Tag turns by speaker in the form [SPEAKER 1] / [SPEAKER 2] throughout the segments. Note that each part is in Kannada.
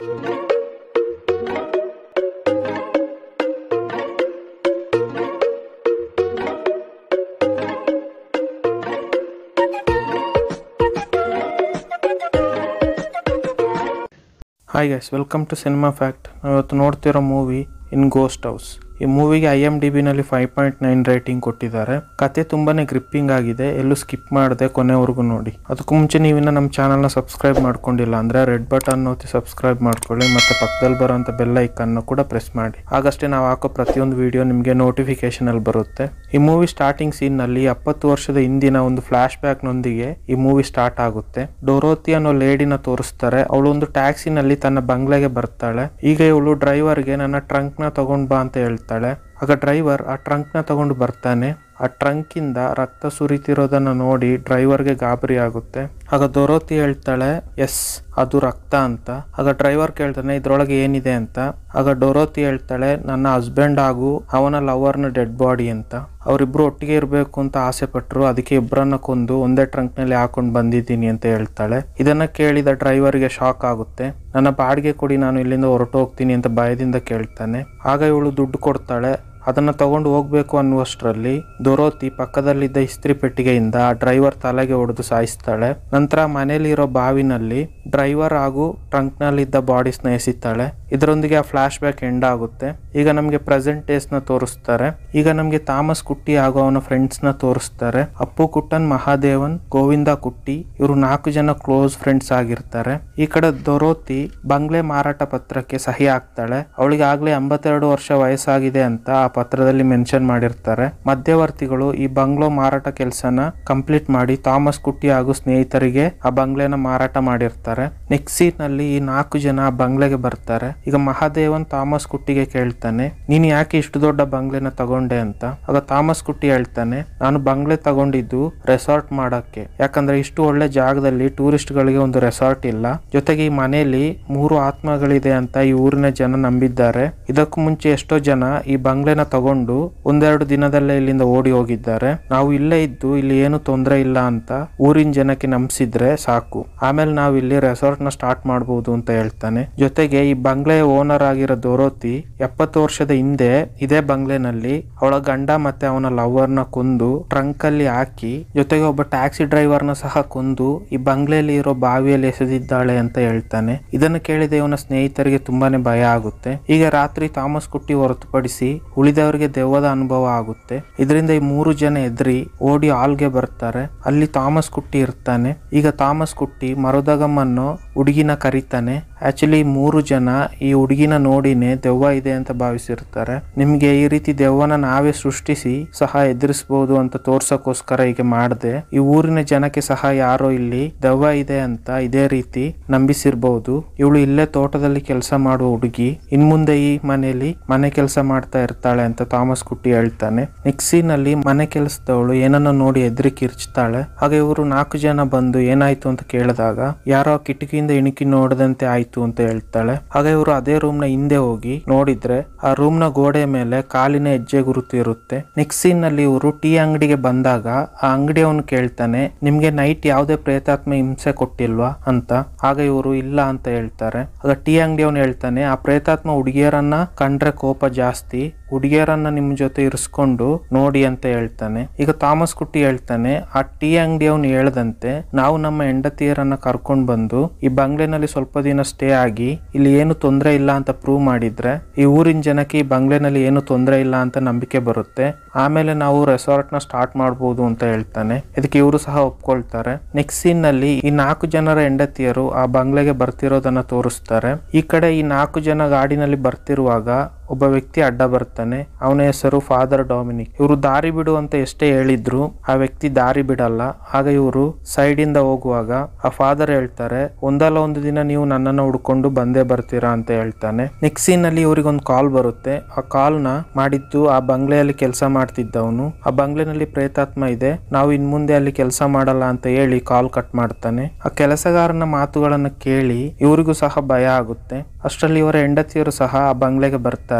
[SPEAKER 1] hi guys welcome to cinema fact ನಾವು ಇವತ್ತು ನೋಡ್ತಿರೋ ಮೂವಿ ಇನ್ ಗೋಸ್ಟ್ ಹೌಸ್ ಈ ಮೂವಿಗೆ ಐ ಎಮ್ ಡಿ ಬಿನಲ್ಲಿ ಫೈವ್ ಪಾಯಿಂಟ್ ನೈನ್ ರೇಟಿಂಗ್ ಕೊಟ್ಟಿದ್ದಾರೆ ಕತೆ ತುಂಬಾನೇ ಗ್ರಿಪ್ಪಿಂಗ್ ಆಗಿದೆ ಎಲ್ಲೂ ಸ್ಕಿಪ್ ಮಾಡದೆ ಕೊನೆವರೆಗೂ ನೋಡಿ ಅದಕ್ಕೂ ಮುಂಚೆ ನೀವಿನ್ನ ನಮ್ಮ ಚಾನಲ್ನ ಸಬ್ಸ್ಕ್ರೈಬ್ ಮಾಡ್ಕೊಂಡಿಲ್ಲ ಅಂದ್ರೆ ರೆಡ್ ಬಟನ್ ಒತ್ತಿ ಸಬ್ಸ್ಕ್ರೈಬ್ ಮಾಡ್ಕೊಳ್ಳಿ ಮತ್ತೆ ಪಕ್ಕದಲ್ಲಿ ಬರೋಂಥ ಬೆಲ್ ಐಕನ್ ಕೂಡ ಪ್ರೆಸ್ ಮಾಡಿ ಆಗಷ್ಟೇ ನಾವು ಹಾಕೋ ಪ್ರತಿಯೊಂದು ವಿಡಿಯೋ ನಿಮಗೆ ನೋಟಿಫಿಕೇಶನ್ ಅಲ್ಲಿ ಬರುತ್ತೆ ಈ ಮೂವಿ ಸ್ಟಾರ್ಟಿಂಗ್ ಸೀನ್ ನಲ್ಲಿ ಎಪ್ಪತ್ತು ವರ್ಷದ ಹಿಂದಿನ ಒಂದು ಫ್ಲಾಶ್ ಬ್ಯಾಕ್ ನೊಂದಿಗೆ ಈ ಮೂವಿ ಸ್ಟಾರ್ಟ್ ಆಗುತ್ತೆ ಡೋರೋತಿ ಅನ್ನೋ ಲೇಡಿನ ತೋರಿಸ್ತಾರೆ ಅವಳು ಒಂದು ಟ್ಯಾಕ್ಸಿನಲ್ಲಿ ತನ್ನ ಬಂಗ್ಲೆಗೆ ಬರ್ತಾಳೆ ಈಗ ಇವಳು ಡ್ರೈವರ್ಗೆ ನನ್ನ ಟ್ರಂಕ್ ನ ತಗೊಂಡ್ ಬಾ ಅಂತ ಹೇಳ್ತಾಳೆ ಆಗ ಡ್ರೈವರ್ ಆ ಟ್ರಂಕ್ ನ ತಗೊಂಡು ಬರ್ತಾನೆ ಆ ಟ್ರಂಕ್ ಇಂದ ರಕ್ತ ಸುರಿತಿರೋದನ್ನ ನೋಡಿ ಡ್ರೈವರ್ಗೆ ಗಾಬರಿ ಆಗುತ್ತೆ ಆಗ ದೊರೋತಿ ಹೇಳ್ತಾಳೆ ಎಸ್ ಅದು ರಕ್ತ ಅಂತ ಆಗ ಡ್ರೈವರ್ ಕೇಳ್ತಾನೆ ಇದ್ರೊಳಗೆ ಏನಿದೆ ಅಂತ ಆಗ ಡೊರೋತಿ ಹೇಳ್ತಾಳೆ ನನ್ನ ಹಸ್ಬೆಂಡ್ ಹಾಗೂ ಅವನ ಲವರ್ನ ಡೆಡ್ ಬಾಡಿ ಅಂತ ಅವರಿಬ್ರು ಒಟ್ಟಿಗೆ ಇರಬೇಕು ಅಂತ ಆಸೆ ಪಟ್ರು ಅದಕ್ಕೆ ಇಬ್ಬರನ್ನ ಕೊಂದು ಒಂದೇ ಟ್ರಂಕ್ ನಲ್ಲಿ ಹಾಕೊಂಡು ಬಂದಿದ್ದೀನಿ ಅಂತ ಹೇಳ್ತಾಳೆ ಇದನ್ನ ಕೇಳಿದ ಡ್ರೈವರ್ಗೆ ಶಾಕ್ ಆಗುತ್ತೆ ನನ್ನ ಬಾಡಿಗೆ ಕೊಡಿ ನಾನು ಇಲ್ಲಿಂದ ಹೊರಟು ಹೋಗ್ತೀನಿ ಅಂತ ಭಯದಿಂದ ಕೇಳ್ತಾನೆ ಆಗ ಇವಳು ದುಡ್ಡು ಕೊಡ್ತಾಳೆ ಅದನ್ನ ತಗೊಂಡು ಹೋಗ್ಬೇಕು ಅನ್ನುವಷ್ಟರಲ್ಲಿ ದೊರೋತಿ ಪಕ್ಕದಲ್ಲಿದ್ದ ಇಸ್ತ್ರಿ ಪೆಟ್ಟಿಗೆಯಿಂದ ಆ ಡ್ರೈವರ್ ತಲೆಗೆ ಹೊಡೆದು ಸಾಯಿಸ್ತಾಳೆ ನಂತರ ಮನೆಯಲ್ಲಿರೋ ಬಾವಿನಲ್ಲಿ ಡ್ರೈವರ್ ಹಾಗೂ ಟ್ರಂಕ್ ನಲ್ಲಿದ್ದ ಬಾಡೀಸ್ನ ಎಸಿತಾಳೆ ಇದರೊಂದಿಗೆ ಆ ಫ್ಲಾಶ್ ಬ್ಯಾಕ್ ಎಂಡ್ ಆಗುತ್ತೆ ಈಗ ನಮಗೆ ಪ್ರೆಸೆಂಟ್ ಡೇಸ್ ನ ತೋರಿಸ್ತಾರೆ ಈಗ ನಮಗೆ ಥಾಮಸ್ ಕುಟ್ಟಿ ಹಾಗೂ ಅವನ ಫ್ರೆಂಡ್ಸ್ ನ ತೋರಿಸ್ತಾರೆ ಅಪ್ಪು ಕುಟ್ಟನ್ ಮಹಾದೇವನ್ ಗೋವಿಂದ ಕುಟ್ಟಿ ಇವರು ನಾಲ್ಕು ಜನ ಕ್ಲೋಸ್ ಫ್ರೆಂಡ್ಸ್ ಆಗಿರ್ತಾರೆ ಈ ಕಡೆ ದೊರೋತಿ ಬಂಗ್ಲೆ ಮಾರಾಟ ಪತ್ರಕ್ಕೆ ಸಹಿ ಹಾಕ್ತಾಳೆ ಅವಳಿಗೆ ಆಗ್ಲೇ ಎಂಬತ್ತೆರಡು ವರ್ಷ ವಯಸ್ಸಾಗಿದೆ ಅಂತ ಆ ಪತ್ರದಲ್ಲಿ ಮೆನ್ಷನ್ ಮಾಡಿರ್ತಾರೆ ಮಧ್ಯವರ್ತಿಗಳು ಈ ಬಂಗ್ಲೋ ಮಾರಾಟ ಕೆಲಸನ ಕಂಪ್ಲೀಟ್ ಮಾಡಿ ಥಾಮಸ್ ಕುಟ್ಟಿ ಹಾಗೂ ಸ್ನೇಹಿತರಿಗೆ ಆ ಬಂಗ್ಲೆನ ಮಾರಾಟ ಮಾಡಿರ್ತಾರೆ ನೆಕ್ಸ್ಟ್ ಸೀನ್ ನಲ್ಲಿ ಈ ನಾಲ್ಕು ಜನ ಆ ಬಂಗ್ಲೆಗೆ ಬರ್ತಾರೆ ಈಗ ಮಹಾದೇವನ್ ಥಾಮಸ್ ಕುಟ್ಟಿಗೆ ಕೇಳ್ತಾನೆ ನೀನ್ ಯಾಕೆ ಇಷ್ಟು ದೊಡ್ಡ ಬಂಗ್ಲೆನ ತಗೊಂಡೆ ಅಂತ ಆಗ ಥಾಮಸ್ ಕುಟ್ಟಿ ಹೇಳ್ತಾನೆ ನಾನು ಬಂಗ್ಲೆ ತಗೊಂಡಿದ್ದು ರೆಸಾರ್ಟ್ ಮಾಡಕ್ಕೆ ಯಾಕಂದ್ರೆ ಇಷ್ಟು ಒಳ್ಳೆ ಜಾಗದಲ್ಲಿ ಟೂರಿಸ್ಟ್ ಗಳಿಗೆ ಒಂದು ರೆಸಾರ್ಟ್ ಇಲ್ಲ ಜೊತೆಗೆ ಈ ಮನೆಯಲ್ಲಿ ಮೂರು ಆತ್ಮಗಳಿದೆ ಅಂತ ಈ ಊರಿನ ಜನ ನಂಬಿದ್ದಾರೆ ಇದಕ್ಕೂ ಮುಂಚೆ ಎಷ್ಟೋ ಜನ ಈ ಬಂಗ್ಲೆನ ತಗೊಂಡು ಒಂದೆರಡು ದಿನದಲ್ಲೇ ಇಲ್ಲಿಂದ ಓಡಿ ಹೋಗಿದ್ದಾರೆ ನಾವು ಇಲ್ಲೇ ಇದ್ದು ಇಲ್ಲಿ ಏನು ತೊಂದರೆ ಇಲ್ಲ ಅಂತ ಊರಿನ ಜನಕ್ಕೆ ನಂಬಿಸಿದ್ರೆ ಸಾಕು ಆಮೇಲೆ ನಾವು ಇಲ್ಲಿ ರೆಸಾರ್ಟ್ ನ ಸ್ಟಾರ್ಟ್ ಮಾಡಬಹುದು ಅಂತ ಹೇಳ್ತಾನೆ ಜೊತೆಗೆ ಈ ಬಂಗ್ಲೆಯ ಓನರ್ ಆಗಿರೋ ದೊರೋತಿ ಎಪ್ಪತ್ತು ವರ್ಷದ ಹಿಂದೆ ಇದೇ ಬಂಗ್ಲೆನಲ್ಲಿ ಅವಳ ಗಂಡ ಮತ್ತೆ ಅವನ ಲವರ್ ನ ಕೊಂದು ಟ್ರಂಕ್ ಅಲ್ಲಿ ಹಾಕಿ ಜೊತೆಗೆ ಒಬ್ಬ ಟ್ಯಾಕ್ಸಿ ಡ್ರೈವರ್ ನ ಸಹ ಕೊಂದು ಈ ಬಂಗ್ಲೆಯಲ್ಲಿ ಇರೋ ಬಾವಿಯಲ್ಲಿ ಎಸೆದಿದ್ದಾಳೆ ಅಂತ ಹೇಳ್ತಾನೆ ಇದನ್ನು ಕೇಳಿದ ಇವನ ಸ್ನೇಹಿತರಿಗೆ ತುಂಬಾನೇ ಭಯ ಆಗುತ್ತೆ ಈಗ ರಾತ್ರಿ ಥಾಮಸ್ ಕುಟ್ಟಿ ಹೊರತುಪಡಿಸಿ ಉಳಿದವರಿಗೆ ದೆವ್ವದ ಅನುಭವ ಆಗುತ್ತೆ ಇದರಿಂದ ಈ ಮೂರು ಜನ ಎದ್ರಿ ಓಡಿ ಹಾಲ್ಗೆ ಬರ್ತಾರೆ ಅಲ್ಲಿ ಥಾಮಸ್ ಕುಟ್ಟಿ ಇರ್ತಾನೆ ಈಗ ಥಾಮಸ್ ಕುಟ್ಟಿ ಮರುದಗಮ್ಮನ್ನು ಹುಡುಗಿನ ಕರೀತಾನೆ ಆಕ್ಚುಲಿ ಮೂರು ಜನ ಈ ಹುಡುಗಿನ ನೋಡಿನೇ ದೆವ್ವ ಇದೆ ಅಂತ ಭಾವಿಸಿರ್ತಾರೆ ನಿಮ್ಗೆ ಈ ರೀತಿ ದೆವ್ವನ ನಾವೇ ಸೃಷ್ಟಿಸಿ ಸಹ ಎದುರಿಸಬಹುದು ಅಂತ ತೋರ್ಸಕ್ಕೋಸ್ಕರ ಹೀಗೆ ಮಾಡಿದೆ ಈ ಊರಿನ ಜನಕ್ಕೆ ಸಹ ಯಾರೋ ಇಲ್ಲಿ ದೆವ್ವ ಇದೆ ಅಂತ ಇದೇ ರೀತಿ ನಂಬಿಸಿರ್ಬಹುದು ಇವಳು ಇಲ್ಲೇ ತೋಟದಲ್ಲಿ ಕೆಲಸ ಮಾಡುವ ಹುಡುಗಿ ಇನ್ ಮುಂದೆ ಈ ಮನೆಯಲ್ಲಿ ಮನೆ ಕೆಲಸ ಮಾಡ್ತಾ ಇರ್ತಾಳೆ ಅಂತ ಥಾಮಸ್ ಕುಟ್ಟಿ ಹೇಳ್ತಾನೆ ನೆಕ್ಸ್ಟ್ ಸೀನ್ ಅಲ್ಲಿ ಮನೆ ಕೆಲಸದವಳು ಏನನ್ನ ನೋಡಿ ಎದ್ರಿ ಕಿರ್ಚ್ತಾಳೆ ಹಾಗೆ ಇವರು ನಾಲ್ಕು ಜನ ಬಂದು ಏನಾಯ್ತು ಅಂತ ಕೇಳಿದಾಗ ಯಾರೋ ಕಿಟಕಿಯಿಂದ ಇಣುಕಿ ನೋಡದಂತೆ ಆಯ್ತು ಅಂತ ಹೇಳ್ತಾಳೆ ಹಾಗೆ ಇವರು ಅದೇ ರೂಮ್ ನ ಹಿಂದೆ ಹೋಗಿ ನೋಡಿದ್ರೆ ಆ ರೂಮ್ ನ ಗೋಡೆ ಮೇಲೆ ಕಾಲಿನ ಹೆಜ್ಜೆ ಗುರುತು ಇರುತ್ತೆ ನೆಕ್ಸ್ಟ್ ಸೀನ್ ನಲ್ಲಿ ಇವರು ಟೀ ಅಂಗಡಿಗೆ ಬಂದಾಗ ಆ ಅಂಗಡಿಯವನು ಕೇಳ್ತಾನೆ ನಿಮ್ಗೆ ನೈಟ್ ಯಾವುದೇ ಪ್ರೇತಾತ್ಮ ಹಿಂಸೆ ಕೊಟ್ಟಿಲ್ವಾ ಅಂತ ಆಗ ಇವರು ಇಲ್ಲ ಅಂತ ಹೇಳ್ತಾರೆ ಆಗ ಟೀ ಅಂಗಡಿಯವನು ಹೇಳ್ತಾನೆ ಆ ಪ್ರೇತಾತ್ಮ ಹುಡುಗಿಯರನ್ನ ಕಂಡ್ರೆ ಕೋಪ ಜಾಸ್ತಿ ಹುಡುಗಿಯರನ್ನ ನಿಮ್ ಜೊತೆ ಇರಿಸ್ಕೊಂಡು ನೋಡಿ ಅಂತ ಹೇಳ್ತಾನೆ ಈಗ ಥಾಮಸ್ ಕುಟ್ಟಿ ಹೇಳ್ತಾನೆ ಆ ಟೀ ಅಂಗಡಿಯವನು ಹೇಳ್ದಂತೆ ನಾವು ನಮ್ಮ ಹೆಂಡತಿಯರನ್ನ ಕರ್ಕೊಂಡ್ ಬಂದು ಈ ಬಂಗ್ಲೆನಲ್ಲಿ ಸ್ವಲ್ಪ ದಿನ ಸ್ಟೇ ಆಗಿ ಇಲ್ಲಿ ಏನು ತೊಂದರೆ ಇಲ್ಲ ಅಂತ ಪ್ರೂವ್ ಮಾಡಿದ್ರೆ ಈ ಊರಿನ ಜನಕ್ಕೆ ಈ ಬಂಗ್ಲೆನಲ್ಲಿ ಏನು ತೊಂದರೆ ಇಲ್ಲ ಅಂತ ನಂಬಿಕೆ ಬರುತ್ತೆ ಆಮೇಲೆ ನಾವು ರೆಸಾರ್ಟ್ ನ ಸ್ಟಾರ್ಟ್ ಮಾಡಬಹುದು ಅಂತ ಹೇಳ್ತಾನೆ ಇದಕ್ಕೆ ಇವರು ಸಹ ಒಪ್ಕೊಳ್ತಾರೆ ನೆಕ್ಸ್ಟ್ ಸೀನ್ ನಲ್ಲಿ ಈ ನಾಲ್ಕು ಜನರ ಹೆಂಡತಿಯರು ಆ ಬಂಗ್ಲೆಗೆ ಬರ್ತಿರೋದನ್ನ ತೋರಿಸ್ತಾರೆ ಈ ಕಡೆ ಈ ನಾಲ್ಕು ಜನ ಗಾಡಿನಲ್ಲಿ ಬರ್ತಿರುವಾಗ ಒಬ್ಬ ವ್ಯಕ್ತಿ ಅಡ್ಡ ಬರ್ತಾನೆ ಅವನ ಹೆಸರು ಫಾದರ್ ಡೊಮಿನಿಕ್ ಇವರು ದಾರಿ ಬಿಡು ಅಂತ ಎಷ್ಟೇ ಹೇಳಿದ್ರು ಆ ವ್ಯಕ್ತಿ ದಾರಿ ಬಿಡಲ್ಲ ಆಗ ಇವರು ಸೈಡ್ ಇಂದ ಹೋಗುವಾಗ ಆ ಫಾದರ್ ಹೇಳ್ತಾರೆ ಒಂದಲ್ಲ ಒಂದು ದಿನ ನೀವು ನನ್ನನ್ನು ಹುಡ್ಕೊಂಡು ಬಂದೇ ಬರ್ತೀರಾ ಅಂತ ಹೇಳ್ತಾನೆ ನೆಕ್ಸ್ಟ್ ಸೀನ್ ಅಲ್ಲಿ ಇವ್ರಿಗೊಂದು ಕಾಲ್ ಬರುತ್ತೆ ಆ ಕಾಲ್ ನ ಮಾಡಿದ್ದು ಆ ಬಂಗ್ಲೆಯಲ್ಲಿ ಕೆಲಸ ಮಾಡ್ತಿದ್ದವನು ಆ ಬಂಗ್ಲೆನಲ್ಲಿ ಪ್ರೇತಾತ್ಮ ಇದೆ ನಾವು ಇನ್ ಮುಂದೆ ಅಲ್ಲಿ ಕೆಲಸ ಮಾಡಲ್ಲ ಅಂತ ಹೇಳಿ ಕಾಲ್ ಕಟ್ ಮಾಡ್ತಾನೆ ಆ ಕೆಲಸಗಾರನ ಮಾತುಗಳನ್ನ ಕೇಳಿ ಇವರಿಗೂ ಸಹ ಭಯ ಆಗುತ್ತೆ ಅಷ್ಟರಲ್ಲಿ ಇವರ ಹೆಂಡತಿಯರು ಸಹ ಆ ಬಂಗ್ಲೆಗೆ ಬರ್ತಾರೆ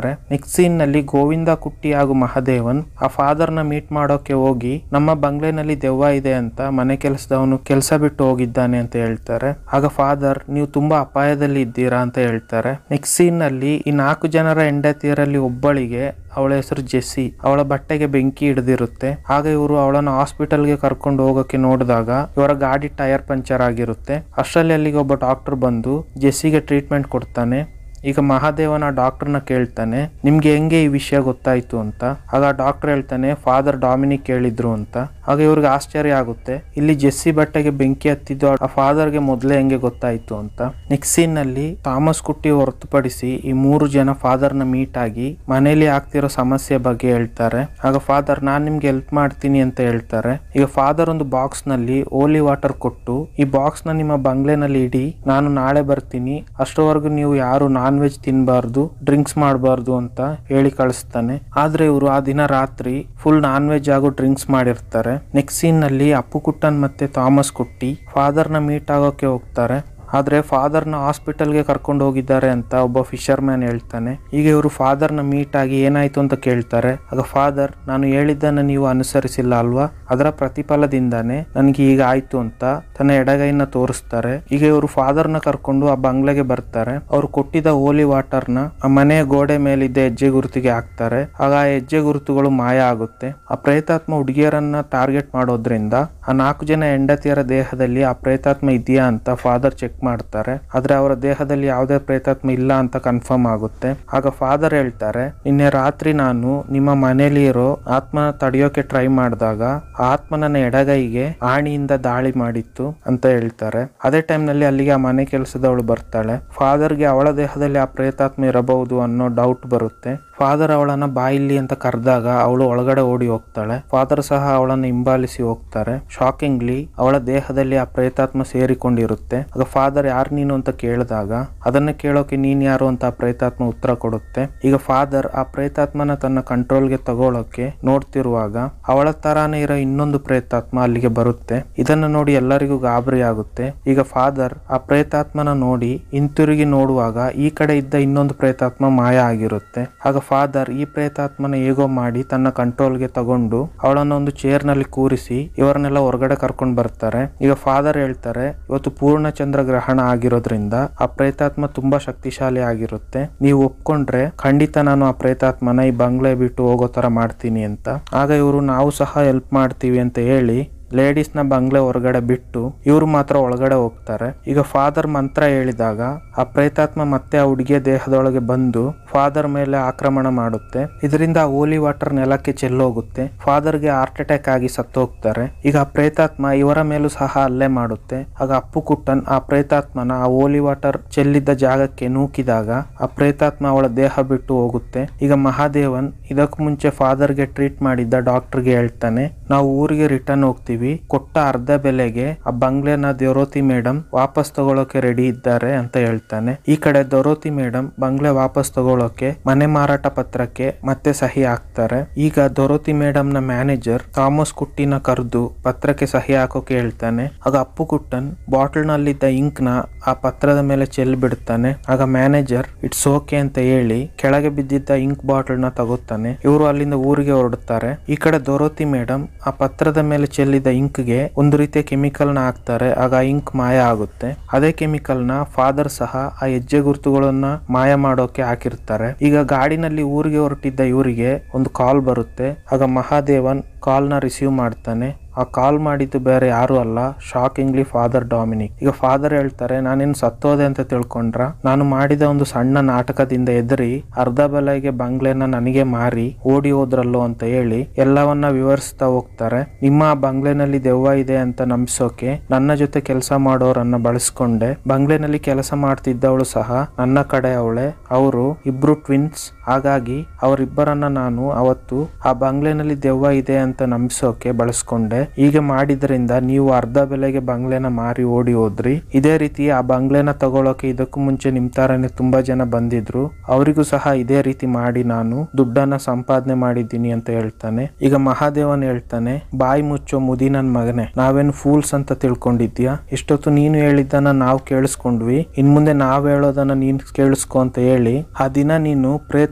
[SPEAKER 1] ಹೇಳ್ತಾರೆ ನೆಕ್ಸ್ಟ್ ಸೀನ್ ನಲ್ಲಿ ಗೋವಿಂದ ಕುಟ್ಟಿ ಹಾಗೂ ಮಹಾದೇವನ್ ಆ ಫಾದರ್ ನ ಮೀಟ್ ಮಾಡೋಕೆ ಹೋಗಿ ನಮ್ಮ ಬಂಗ್ಲೆನಲ್ಲಿ ದೆವ್ವ ಇದೆ ಅಂತ ಮನೆ ಕೆಲಸದವನು ಕೆಲಸ ಬಿಟ್ಟು ಹೋಗಿದ್ದಾನೆ ಅಂತ ಹೇಳ್ತಾರೆ ಆಗ ಫಾದರ್ ನೀವು ತುಂಬಾ ಅಪಾಯದಲ್ಲಿ ಇದ್ದೀರಾ ಅಂತ ಹೇಳ್ತಾರೆ ನೆಕ್ಸ್ಟ್ ಸೀನ್ ನಲ್ಲಿ ಈ ನಾಲ್ಕು ಜನರ ಹೆಂಡತಿಯರಲ್ಲಿ ಒಬ್ಬಳಿಗೆ ಅವಳ ಹೆಸರು ಜೆಸ್ಸಿ ಅವಳ ಬಟ್ಟೆಗೆ ಬೆಂಕಿ ಹಿಡಿದಿರುತ್ತೆ ಆಗ ಇವರು ಅವಳನ್ನು ಹಾಸ್ಪಿಟಲ್ಗೆ ಕರ್ಕೊಂಡು ಹೋಗೋಕೆ ನೋಡಿದಾಗ ಇವರ ಗಾಡಿ ಟೈರ್ ಪಂಚರ್ ಆಗಿರುತ್ತೆ ಅಷ್ಟರಲ್ಲಿ ಅಲ್ಲಿಗೆ ಒಬ್ಬ ಡಾಕ್ಟರ್ ಬಂದು ಜೆಸ್ಸಿಗೆ ಟ್ರೀಟ್ಮೆಂಟ್ ಕೊಡ್ತಾನೆ ಈಗ ಮಹಾದೇವನ ಡಾಕ್ಟರ್ನ ಕೇಳ್ತಾನೆ ನಿಮ್ಗೆ ಹೆಂಗೆ ಈ ವಿಷಯ ಗೊತ್ತಾಯ್ತು ಅಂತ ಆಗ ಡಾಕ್ಟರ್ ಹೇಳ್ತಾನೆ ಫಾದರ್ ಡಾಮಿನಿಕ್ ಹೇಳಿದ್ರು ಅಂತ ಆಗ ಇವ್ರಿಗೆ ಆಶ್ಚರ್ಯ ಆಗುತ್ತೆ ಇಲ್ಲಿ ಜೆಸ್ಸಿ ಬಟ್ಟೆಗೆ ಬೆಂಕಿ ಹತ್ತಿದ್ದು ಆ ಫಾದರ್ಗೆ ಮೊದಲೇ ಹೆಂಗೆ ಗೊತ್ತಾಯ್ತು ಅಂತ ನೆಕ್ಸ್ಟ್ ಸೀನ್ ನಲ್ಲಿ ಥಾಮಸ್ ಕುಟ್ಟಿ ಹೊರತುಪಡಿಸಿ ಈ ಮೂರು ಜನ ಫಾದರ್ನ ಮೀಟ್ ಆಗಿ ಮನೇಲಿ ಆಗ್ತಿರೋ ಸಮಸ್ಯೆ ಬಗ್ಗೆ ಹೇಳ್ತಾರೆ ಆಗ ಫಾದರ್ ನಾನ್ ನಿಮ್ಗೆ ಹೆಲ್ಪ್ ಮಾಡ್ತೀನಿ ಅಂತ ಹೇಳ್ತಾರೆ ಈಗ ಫಾದರ್ ಒಂದು ಬಾಕ್ಸ್ ನಲ್ಲಿ ಓಲಿ ವಾಟರ್ ಕೊಟ್ಟು ಈ ಬಾಕ್ಸ್ ನ ನಿಮ್ಮ ಬಂಗ್ಲೆನಲ್ಲಿ ಇಡಿ ನಾನು ನಾಳೆ ಬರ್ತೀನಿ ಅಷ್ಟರವರೆಗೂ ನೀವು ಯಾರು ನಾನ್ ವೆಜ್ ತಿನ್ಬಾರ್ದು ಡ್ರಿಂಕ್ಸ್ ಮಾಡಬಾರ್ದು ಅಂತ ಹೇಳಿ ಕಳಿಸ್ತಾನೆ ಆದ್ರೆ ಇವರು ಆ ದಿನ ರಾತ್ರಿ ಫುಲ್ ನಾನ್ ವೆಜ್ ಹಾಗೂ ಡ್ರಿಂಕ್ಸ್ ಮಾಡಿರ್ತಾರೆ ನೆಕ್ಸ್ಟ್ ಸೀನ್ ನಲ್ಲಿ ಅಪ್ಪು ಕುಟ್ಟನ್ ಮತ್ತೆ ಥಾಮಸ್ ಕುಟ್ಟಿ ಫಾದರ್ ನ ಮೀಟ್ ಆಗೋಕೆ ಹೋಗ್ತಾರೆ ಆದ್ರೆ ಫಾದರ್ ನ ಹಾಸ್ಪಿಟಲ್ಗೆ ಕರ್ಕೊಂಡು ಹೋಗಿದ್ದಾರೆ ಅಂತ ಒಬ್ಬ ಫಿಶರ್ ಮ್ಯಾನ್ ಹೇಳ್ತಾನೆ ಈಗ ಇವರು ಫಾದರ್ ನ ಮೀಟ್ ಆಗಿ ಏನಾಯ್ತು ಅಂತ ಕೇಳ್ತಾರೆ ಆಗ ಫಾದರ್ ನಾನು ಹೇಳಿದ್ದನ್ನ ನೀವು ಅನುಸರಿಸಿಲ್ಲ ಅಲ್ವಾ ಅದರ ಪ್ರತಿಫಲದಿಂದಾನೇ ನನಗೆ ಈಗ ಆಯ್ತು ಅಂತ ತನ್ನ ಎಡಗೈನ ತೋರಿಸ್ತಾರೆ ಈಗ ಇವರು ಫಾದರ್ ನ ಕರ್ಕೊಂಡು ಆ ಬಂಗ್ಲೆಗೆ ಬರ್ತಾರೆ ಅವ್ರು ಕೊಟ್ಟಿದ್ದ ಹೋಲಿ ವಾಟರ್ ನ ಆ ಮನೆಯ ಗೋಡೆ ಮೇಲಿದ್ದ ಹೆಜ್ಜೆ ಗುರುತಿಗೆ ಹಾಕ್ತಾರೆ ಆಗ ಆ ಹೆಜ್ಜೆ ಗುರುತುಗಳು ಮಾಯ ಆಗುತ್ತೆ ಆ ಪ್ರೇತಾತ್ಮ ಹುಡುಗಿಯರನ್ನ ಟಾರ್ಗೆಟ್ ಮಾಡೋದ್ರಿಂದ ಆ ನಾಲ್ಕು ಜನ ಹೆಂಡತಿಯರ ದೇಹದಲ್ಲಿ ಆ ಪ್ರೇತಾತ್ಮ ಇದೆಯಾ ಅಂತ ಫಾದರ್ ಚೆಕ್ ಮಾಡ್ತಾರೆ ಆದ್ರೆ ಅವರ ದೇಹದಲ್ಲಿ ಯಾವುದೇ ಪ್ರೇತಾತ್ಮ ಇಲ್ಲ ಅಂತ ಕನ್ಫರ್ಮ್ ಆಗುತ್ತೆ ಆಗ ಫಾದರ್ ಹೇಳ್ತಾರೆ ನಿನ್ನೆ ರಾತ್ರಿ ನಾನು ನಿಮ್ಮ ಮನೇಲಿ ಇರೋ ಆತ್ಮನ ತಡೆಯೋಕೆ ಟ್ರೈ ಮಾಡಿದಾಗ ಆ ಆತ್ಮ ನನ್ನ ಎಡಗೈಗೆ ಆಣಿಯಿಂದ ದಾಳಿ ಮಾಡಿತ್ತು ಅಂತ ಹೇಳ್ತಾರೆ ಅದೇ ಟೈಮ್ ನಲ್ಲಿ ಅಲ್ಲಿಗೆ ಆ ಮನೆ ಕೆಲಸದವಳು ಬರ್ತಾಳೆ ಫಾದರ್ಗೆ ಅವಳ ದೇಹದಲ್ಲಿ ಆ ಪ್ರೇತಾತ್ಮ ಇರಬಹುದು ಅನ್ನೋ ಡೌಟ್ ಬರುತ್ತೆ ಫಾದರ್ ಅವಳನ್ನ ಬಾಯಿಲ್ಲಿ ಅಂತ ಕರೆದಾಗ ಅವಳು ಒಳಗಡೆ ಓಡಿ ಹೋಗ್ತಾಳೆ ಫಾದರ್ ಸಹ ಅವಳನ್ನು ಹಿಂಬಾಲಿಸಿ ಹೋಗ್ತಾರೆ ಶಾಕಿಂಗ್ಲಿ ಅವಳ ದೇಹದಲ್ಲಿ ಆ ಪ್ರೇತಾತ್ಮ ಸೇರಿಕೊಂಡಿರುತ್ತೆ ಆಗ ಫಾದರ್ ಯಾರು ನೀನು ಅಂತ ಕೇಳಿದಾಗ ಅದನ್ನ ಕೇಳೋಕೆ ನೀನ್ ಯಾರು ಅಂತ ಆ ಪ್ರೇತಾತ್ಮ ಉತ್ತರ ಕೊಡುತ್ತೆ ಈಗ ಫಾದರ್ ಆ ಪ್ರೇತಾತ್ಮನ ತನ್ನ ಕಂಟ್ರೋಲ್ಗೆ ತಗೊಳ್ಳೋಕೆ ನೋಡ್ತಿರುವಾಗ ಅವಳ ತರಾನೇ ಇರೋ ಇನ್ನೊಂದು ಪ್ರೇತಾತ್ಮ ಅಲ್ಲಿಗೆ ಬರುತ್ತೆ ಇದನ್ನ ನೋಡಿ ಎಲ್ಲರಿಗೂ ಗಾಬರಿ ಆಗುತ್ತೆ ಈಗ ಫಾದರ್ ಆ ಪ್ರೇತಾತ್ಮನ ನೋಡಿ ಹಿಂತಿರುಗಿ ನೋಡುವಾಗ ಈ ಕಡೆ ಇದ್ದ ಇನ್ನೊಂದು ಪ್ರೇತಾತ್ಮ ಮಾಯ ಆಗಿರುತ್ತೆ ಆಗ ಫಾದರ್ ಈ ಪ್ರೇತಾತ್ಮನ ಹೇಗೋ ಮಾಡಿ ತನ್ನ ಕಂಟ್ರೋಲ್ಗೆ ತಗೊಂಡು ಅವಳನ್ನ ಒಂದು ಚೇರ್ ನಲ್ಲಿ ಕೂರಿಸಿ ಇವರನ್ನೆಲ್ಲ ಹೊರಗಡೆ ಕರ್ಕೊಂಡು ಬರ್ತಾರೆ ಈಗ ಫಾದರ್ ಹೇಳ್ತಾರೆ ಇವತ್ತು ಪೂರ್ಣ ಚಂದ್ರ ಗ್ರಹಣ ಆಗಿರೋದ್ರಿಂದ ಆ ಪ್ರೇತಾತ್ಮ ತುಂಬಾ ಶಕ್ತಿಶಾಲಿ ಆಗಿರುತ್ತೆ ನೀವು ಒಪ್ಕೊಂಡ್ರೆ ಖಂಡಿತ ನಾನು ಆ ಪ್ರೇತಾತ್ಮನ ಈ ಬಂಗ್ಲೆ ಬಿಟ್ಟು ಹೋಗೋ ತರ ಮಾಡ್ತೀನಿ ಅಂತ ಆಗ ಇವರು ನಾವು ಸಹ ಹೆಲ್ಪ್ ಮಾಡ್ತೀವಿ ಅಂತ ಹೇಳಿ ಲೇಡೀಸ್ ನ ಬಂಗ್ಲೆ ಹೊರಗಡೆ ಬಿಟ್ಟು ಇವರು ಮಾತ್ರ ಒಳಗಡೆ ಹೋಗ್ತಾರೆ ಈಗ ಫಾದರ್ ಮಂತ್ರ ಹೇಳಿದಾಗ ಆ ಪ್ರೇತಾತ್ಮ ಮತ್ತೆ ಆ ಹುಡುಗಿಯ ದೇಹದೊಳಗೆ ಬಂದು ಫಾದರ್ ಮೇಲೆ ಆಕ್ರಮಣ ಮಾಡುತ್ತೆ ಇದರಿಂದ ಆ ಹೋಲಿ ವಾಟರ್ ನೆಲಕ್ಕೆ ಚೆಲ್ಲೋಗುತ್ತೆ ಫಾದರ್ಗೆ ಹಾರ್ಟ್ ಅಟ್ಯಾಕ್ ಆಗಿ ಸತ್ತೋಗ್ತಾರೆ ಈಗ ಆ ಪ್ರೇತಾತ್ಮ ಇವರ ಮೇಲೂ ಸಹ ಹಲ್ಲೆ ಮಾಡುತ್ತೆ ಆಗ ಅಪ್ಪು ಕುಟ್ಟನ್ ಆ ಪ್ರೇತಾತ್ಮನ ಆ ಹೋಲಿ ವಾಟರ್ ಚೆಲ್ಲಿದ್ದ ಜಾಗಕ್ಕೆ ನೂಕಿದಾಗ ಆ ಪ್ರೇತಾತ್ಮ ಅವಳ ದೇಹ ಬಿಟ್ಟು ಹೋಗುತ್ತೆ ಈಗ ಮಹಾದೇವನ್ ಇದಕ್ಕೂ ಮುಂಚೆ ಫಾದರ್ಗೆ ಟ್ರೀಟ್ ಮಾಡಿದ್ದ ಡಾಕ್ಟರ್ಗೆ ಹೇಳ್ತಾನೆ ನಾವು ಊರಿಗೆ ರಿಟರ್ನ್ ಹೋಗ್ತೀವಿ ಕೊಟ್ಟ ಅರ್ಧ ಬೆಲೆಗೆ ಆ ಬಂಗ್ಲೆನ ದೊರೋತಿ ಮೇಡಮ್ ವಾಪಸ್ ತಗೊಳಕ್ಕೆ ರೆಡಿ ಇದ್ದಾರೆ ಅಂತ ಹೇಳ್ತಾನೆ ಈ ಕಡೆ ದೊರೋತಿ ಮೇಡಮ್ ಬಂಗ್ಲೆ ವಾಪಸ್ ತಗೊಳಕ್ಕೆ ಮನೆ ಮಾರಾಟ ಪತ್ರಕ್ಕೆ ಮತ್ತೆ ಸಹಿ ಹಾಕ್ತಾರೆ ಈಗ ದೊರೋತಿ ಮೇಡಮ್ ನ ಮ್ಯಾನೇಜರ್ ಥಾಮಸ್ ಕುಟ್ಟಿನ ಕರೆದು ಪತ್ರಕ್ಕೆ ಸಹಿ ಹಾಕೋಕೆ ಹೇಳ್ತಾನೆ ಆಗ ಅಪ್ಪು ಕುಟ್ಟನ್ ಬಾಟಲ್ ನಲ್ಲಿದ್ದ ಇಂಕ್ ನ ಆ ಪತ್ರದ ಮೇಲೆ ಚೆಲ್ ಬಿಡ್ತಾನೆ ಆಗ ಮ್ಯಾನೇಜರ್ ಇಟ್ಸ್ ಓಕೆ ಅಂತ ಹೇಳಿ ಕೆಳಗೆ ಬಿದ್ದಿದ್ದ ಇಂಕ್ ಬಾಟಲ್ ನ ತಗೋತಾನೆ ಇವರು ಅಲ್ಲಿಂದ ಊರಿಗೆ ಹೊರಡುತ್ತಾರೆ ಈ ಕಡೆ ದೊರೋತಿ ಮೇಡಮ್ ಆ ಪತ್ರದ ಮೇಲೆ ಚೆಲ್ಲಿದ್ದ ಇಂಕ್ ಗೆ ಒಂದು ರೀತಿಯ ಕೆಮಿಕಲ್ ನ ಹಾಕ್ತಾರೆ ಆಗ ಆ ಇಂಕ್ ಮಾಯ ಆಗುತ್ತೆ ಅದೇ ಕೆಮಿಕಲ್ ನ ಫಾದರ್ ಸಹ ಆ ಹೆಜ್ಜೆ ಗುರುತುಗಳನ್ನ ಮಾಯ ಮಾಡೋಕೆ ಹಾಕಿರ್ತಾರೆ ಈಗ ಗಾಡಿನಲ್ಲಿ ಊರಿಗೆ ಹೊರಟಿದ್ದ ಇವರಿಗೆ ಒಂದು ಕಾಲ್ ಬರುತ್ತೆ ಆಗ ಮಹಾದೇವನ್ ಕಾಲ್ ನ ರಿಸೀವ್ ಮಾಡ್ತಾನೆ ಆ ಕಾಲ್ ಮಾಡಿದ್ದು ಬೇರೆ ಯಾರು ಅಲ್ಲ ಶಾಕಿಂಗ್ಲಿ ಫಾದರ್ ಡಾಮಿನಿಕ್ ಈಗ ಫಾದರ್ ಹೇಳ್ತಾರೆ ನಾನೇನು ಸತ್ತೋದೆ ಅಂತ ತಿಳ್ಕೊಂಡ್ರ ನಾನು ಮಾಡಿದ ಒಂದು ಸಣ್ಣ ನಾಟಕದಿಂದ ಎದರಿ ಅರ್ಧ ಬೆಲೆಗೆ ಬಂಗ್ಲೆನ ನನಗೆ ಮಾರಿ ಓಡಿ ಹೋದ್ರಲ್ಲೋ ಅಂತ ಹೇಳಿ ಎಲ್ಲವನ್ನ ವಿವರಿಸ್ತಾ ಹೋಗ್ತಾರೆ ನಿಮ್ಮ ಆ ಬಂಗ್ಲೆನಲ್ಲಿ ದೆವ್ವ ಇದೆ ಅಂತ ನಂಬಿಸೋಕೆ ನನ್ನ ಜೊತೆ ಕೆಲಸ ಮಾಡೋರನ್ನ ಬಳಸ್ಕೊಂಡೆ ಬಂಗ್ಲೆನಲ್ಲಿ ಕೆಲಸ ಮಾಡ್ತಿದ್ದವಳು ಸಹ ನನ್ನ ಕಡೆ ಅವಳೆ ಅವರು ಇಬ್ರು ಟ್ವಿನ್ಸ್ ಹಾಗಾಗಿ ಅವರಿಬ್ಬರನ್ನ ನಾನು ಅವತ್ತು ಆ ಬಂಗ್ಲೆನಲ್ಲಿ ದೆವ್ವ ಇದೆ ಅಂತ ನಂಬಿಸೋಕೆ ಬಳಸ್ಕೊಂಡೆ ಹೀಗೆ ಮಾಡಿದ್ರಿಂದ ನೀವು ಅರ್ಧ ಬೆಲೆಗೆ ಬಂಗ್ಲೆನ ಮಾರಿ ಓಡಿ ಹೋದ್ರಿ ಇದೇ ರೀತಿ ಆ ಬಂಗ್ಲೆನ ತಗೊಳಕ್ಕೆ ಇದಕ್ಕೂ ಮುಂಚೆ ನಿಮ್ ತರನೇ ತುಂಬಾ ಜನ ಬಂದಿದ್ರು ಅವರಿಗೂ ಸಹ ಇದೇ ರೀತಿ ಮಾಡಿ ನಾನು ದುಡ್ಡನ್ನ ಸಂಪಾದನೆ ಮಾಡಿದ್ದೀನಿ ಅಂತ ಹೇಳ್ತಾನೆ ಈಗ ಮಹಾದೇವನ್ ಹೇಳ್ತಾನೆ ಬಾಯಿ ಮುಚ್ಚೋ ಮುದಿ ನನ್ ಮಗನೆ ನಾವೇನು ಫೂಲ್ಸ್ ಅಂತ ತಿಳ್ಕೊಂಡಿದ್ಯಾ ಇಷ್ಟೊತ್ತು ನೀನು ಹೇಳಿದ್ದನ್ನ ನಾವು ಕೇಳಿಸ್ಕೊಂಡ್ವಿ ಇನ್ ಮುಂದೆ ನಾವ್ ಹೇಳೋದನ್ನ ನೀನ್ ಕೇಳಿಸ್ಕೊ ಅಂತ ಹೇಳಿ ಆ ದಿನ ನೀನು ಪ್ರೇತಾತ್ಮ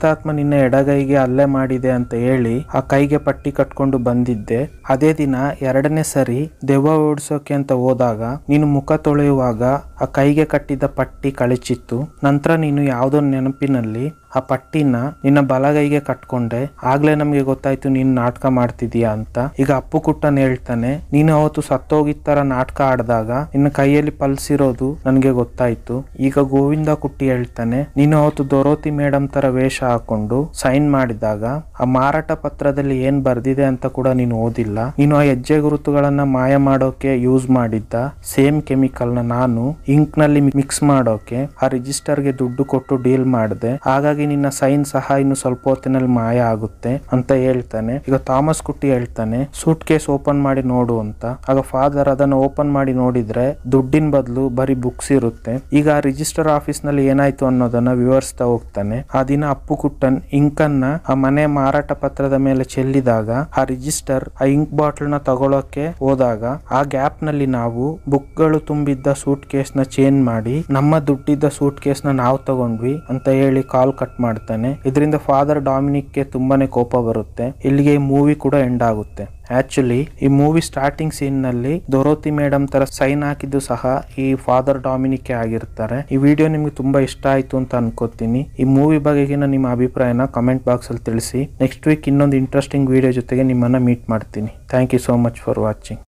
[SPEAKER 1] ದುಷ್ಟಾತ್ಮ ನಿನ್ನ ಎಡಗೈಗೆ ಹಲ್ಲೆ ಮಾಡಿದೆ ಅಂತ ಹೇಳಿ ಆ ಕೈಗೆ ಪಟ್ಟಿ ಕಟ್ಕೊಂಡು ಬಂದಿದ್ದೆ ಅದೇ ದಿನ ಎರಡನೇ ಸರಿ ದೆವ್ವ ಓಡಿಸೋಕೆ ಅಂತ ಹೋದಾಗ ನೀನು ಮುಖ ತೊಳೆಯುವಾಗ ಆ ಕೈಗೆ ಕಟ್ಟಿದ್ದ ಪಟ್ಟಿ ಕಳಚಿತ್ತು ನಂತರ ನೀನು ಯಾವುದೋ ನೆನಪಿನಲ್ಲಿ ಆ ಪಟ್ಟಿನ ನಿನ್ನ ಬಲಗೈಗೆ ಕಟ್ಕೊಂಡೆ ಆಗ್ಲೇ ನಮ್ಗೆ ಗೊತ್ತಾಯ್ತು ನೀನು ನಾಟಕ ಮಾಡ್ತಿದೀಯಾ ಅಂತ ಈಗ ಅಪ್ಪು ಕುಟ್ಟನ್ ಹೇಳ್ತಾನೆ ನೀನು ಅವತ್ತು ಸತ್ತೋಗಿದ್ ತರ ನಾಟಕ ಆಡಿದಾಗ ನಿನ್ನ ಕೈಯಲ್ಲಿ ಪಲ್ಸ್ ಇರೋದು ನನಗೆ ಗೊತ್ತಾಯ್ತು ಈಗ ಗೋವಿಂದ ಕುಟ್ಟಿ ಹೇಳ್ತಾನೆ ನೀನು ಅವತ್ತು ದೊರೋತಿ ಮೇಡಮ್ ತರ ವೇಷ ಹಾಕೊಂಡು ಸೈನ್ ಮಾಡಿದಾಗ ಆ ಮಾರಾಟ ಪತ್ರದಲ್ಲಿ ಏನ್ ಬರ್ದಿದೆ ಅಂತ ಕೂಡ ನೀನು ಓದಿಲ್ಲ ನೀನು ಆ ಹೆಜ್ಜೆ ಗುರುತುಗಳನ್ನ ಮಾಯ ಮಾಡೋಕೆ ಯೂಸ್ ಮಾಡಿದ್ದ ಸೇಮ್ ಕೆಮಿಕಲ್ ನ ನಾನು ಇಂಕ್ ನಲ್ಲಿ ಮಿಕ್ಸ್ ಮಾಡೋಕೆ ಆ ರಿಜಿಸ್ಟರ್ ಗೆ ದುಡ್ಡು ಕೊಟ್ಟು ಡೀಲ್ ಮಾಡಿದೆ ಹಾಗಾಗಿ ನಿನ್ನ ಸೈನ್ ಸಹ ಇನ್ನು ಸ್ವಲ್ಪ ಹೊತ್ತಿನಲ್ಲಿ ಮಾಯ ಆಗುತ್ತೆ ಅಂತ ಹೇಳ್ತಾನೆ ಈಗ ಥಾಮಸ್ ಕುಟ್ಟಿ ಹೇಳ್ತಾನೆ ಸೂಟ್ ಕೇಸ್ ಓಪನ್ ಮಾಡಿ ನೋಡು ಅಂತ ಆಗ ಫಾದರ್ ಅದನ್ನ ಓಪನ್ ಮಾಡಿ ನೋಡಿದ್ರೆ ದುಡ್ಡಿನ ಬದಲು ಬರೀ ಬುಕ್ಸ್ ಇರುತ್ತೆ ಈಗ ಆ ರಿಜಿಸ್ಟರ್ ಆಫೀಸ್ ನಲ್ಲಿ ಏನಾಯ್ತು ಅನ್ನೋದನ್ನ ವಿವರಿಸ್ತಾ ಹೋಗ್ತಾನೆ ಆ ದಿನ ಅಪ್ಪು ಕುಟ್ಟನ್ ಇಂಕ್ ಅನ್ನ ಆ ಮನೆ ಮಾರಾಟ ಪತ್ರದ ಮೇಲೆ ಚೆಲ್ಲಿದಾಗ ಆ ರಿಜಿಸ್ಟರ್ ಆ ಇಂಕ್ ಬಾಟಲ್ ನ ತಗೊಳಕ್ಕೆ ಹೋದಾಗ ಆ ಗ್ಯಾಪ್ ನಲ್ಲಿ ನಾವು ಬುಕ್ ಗಳು ತುಂಬಿದ್ದ ಸೂಟ್ ಕೇಸ್ ನ ಚೇಂಜ್ ಮಾಡಿ ನಮ್ಮ ದುಡ್ಡಿದ್ದ ಸೂಟ್ ಕೇಸ್ ನ ನಾವು ತಗೊಂಡ್ವಿ ಅಂತ ಹೇಳಿ ಕಾಲ್ ಕಟ್ ಮಾಡ್ತಾನೆ ಇದರಿಂದ ಫಾದರ್ ಡಾಮಿನಿಕ್ ಗೆ ತುಂಬಾನೇ ಕೋಪ ಬರುತ್ತೆ ಇಲ್ಲಿಗೆ ಈ ಮೂವಿ ಕೂಡ ಎಂಡ್ ಆಗುತ್ತೆ ಆಕ್ಚುಲಿ ಈ ಮೂವಿ ಸ್ಟಾರ್ಟಿಂಗ್ ಸೀನ್ ನಲ್ಲಿ ದೊರೋತಿ ಮೇಡಮ್ ತರ ಸೈನ್ ಹಾಕಿದ್ದು ಸಹ ಈ ಫಾದರ್ ಡಾಮಿನಿಕ್ ಆಗಿರ್ತಾರೆ ಈ ವಿಡಿಯೋ ನಿಮ್ಗೆ ತುಂಬಾ ಇಷ್ಟ ಆಯ್ತು ಅಂತ ಅನ್ಕೋತೀನಿ ಈ ಮೂವಿ ಬಗೆಗಿನ ನಿಮ್ಮ ಅಭಿಪ್ರಾಯನ ಕಮೆಂಟ್ ಬಾಕ್ಸ್ ಅಲ್ಲಿ ತಿಳಿಸಿ ನೆಕ್ಸ್ಟ್ ವೀಕ್ ಇನ್ನೊಂದು ಇಂಟ್ರೆಸ್ಟಿಂಗ್ ವಿಡಿಯೋ ಜೊತೆಗೆ ನಿಮ್ಮನ್ನ ಮೀಟ್ ಮಾಡ್ತೀನಿ thank you so much for watching